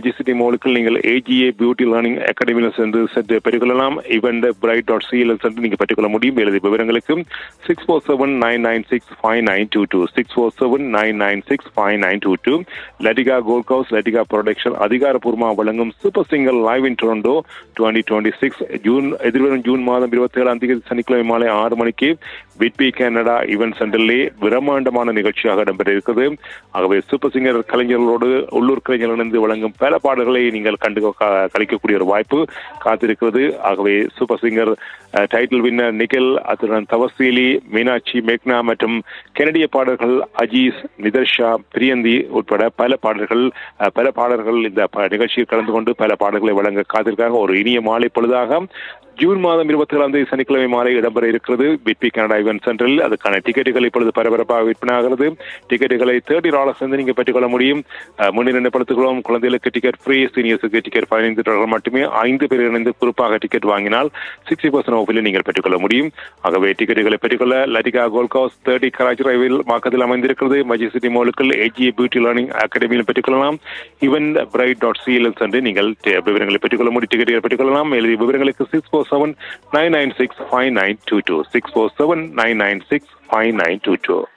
மெஜிசிட்டி மாலுக்கு நீங்கள் AGA beauty learning அகாடமியில் சென்று சென்று பெற்றுக்கொள்ளலாம் இவன் பிரைட் டாட் சிஎல் சென்று நீங்கள் பெற்றுக்கொள்ள முடியும் எழுதி விவரங்களுக்கு six four seven nine nine six five nine two two six four seven nine nine six five nine two two Lattika gold house Lattika production அதிகாரப்பூர்வமாக வழங்கும் super singer live in Toronto twenty twenty six June எதிர்வரும் June மாதம் இருபத்தி ஏழாம் தேதி சனிக்கிழமை மாலை ஆறு மணிக்கு விட்பி கனடா ஈவென்ட் சென்டரிலே பிரம்மாண்டமான நிகழ்ச்சியாக இடம்பெற இருக்கிறது ஆகவே சூப்பர் சிங்கர் கலைஞர்களோடு உள்ளூர் கலைஞர்கள் இணைந்து வழங்கும் பல பாடல்களை நீங்கள் கண்டு க- கழிக்கக்கூடிய ஒரு வாய்ப்பு காத்திருக்கிறது ஆகவே super singer ah, title winner Nikhil அத்துடன் தவசீலி மீனாட்சி மேக்னா மற்றும் கெனடிய பாடல்கள் அஜீஸ் நிதர்ஷா பிரியந்தி உட்பட பல பாடல்கள் அஹ், பல பாடல்கள் இந்த ப- நிகழ்ச்சியில் கலந்து கொண்டு பல பாடல்களை வழங்க காத்திருக்காக ஒரு இனிய மாலை பொழுதாக ஜூன் மாதம் இருபத்தி ஏழாம் தேதி சனிக்கிழமை மாலை இடம்பெற இருக்கிறது பிபி கனடா இவென்ட் சென்டரில் அதுக்கான டிக்கெட்டுகள் இப்பொழுது பரபரப்பாக விற்பனையாகிறது டிக்கெட்டுகளை தேர்ட்டி டாலர்ஸ் வந்து நீங்க பெற்றுக்கொள்ள முடியும் அஹ், முன்னிலை நினைப்படுத்துகிறோம் குழந்தைகளுக்கு டிக்கெட் ஃப்ரீ சீனியர்ஸுக்கு டிக்கெட் பதினைந்து டாலர் மட்டுமே ஐந்து பேர் இணைந்து குறிப்பாக டிக்கெட் வாங்கினால் சிக்ஸ்டி பர்சன்ட் ஆஃபில் நீங்கள் பெற்றுக்கொள்ள முடியும் ஆகவே டிக்கெட்டுகளை பெற்றுக்கொள்ள Lattika gold house thirty Karachi ரயில் மாக்கத்தில் அமைந்திருக்கிறது மஜி சிட்டி மாலுக்கள் ஏஜிஏ பியூட்டி லேர்னிங் அகாடமியில் பெற்றுக்கொள்ளலாம் ஈவன் பிரைட் டாட் சிஎல் சென்று நீங்கள் டி- விவரங்களை பெற்றுக்கொள்ள முடியும் டிக்கெட்டுகளை பெற்றுக்கொள்ளலாம் எழுதிய விவரங்களுக்கு six four seven nine nine six five nine two two six four seven nine nine six five nine two two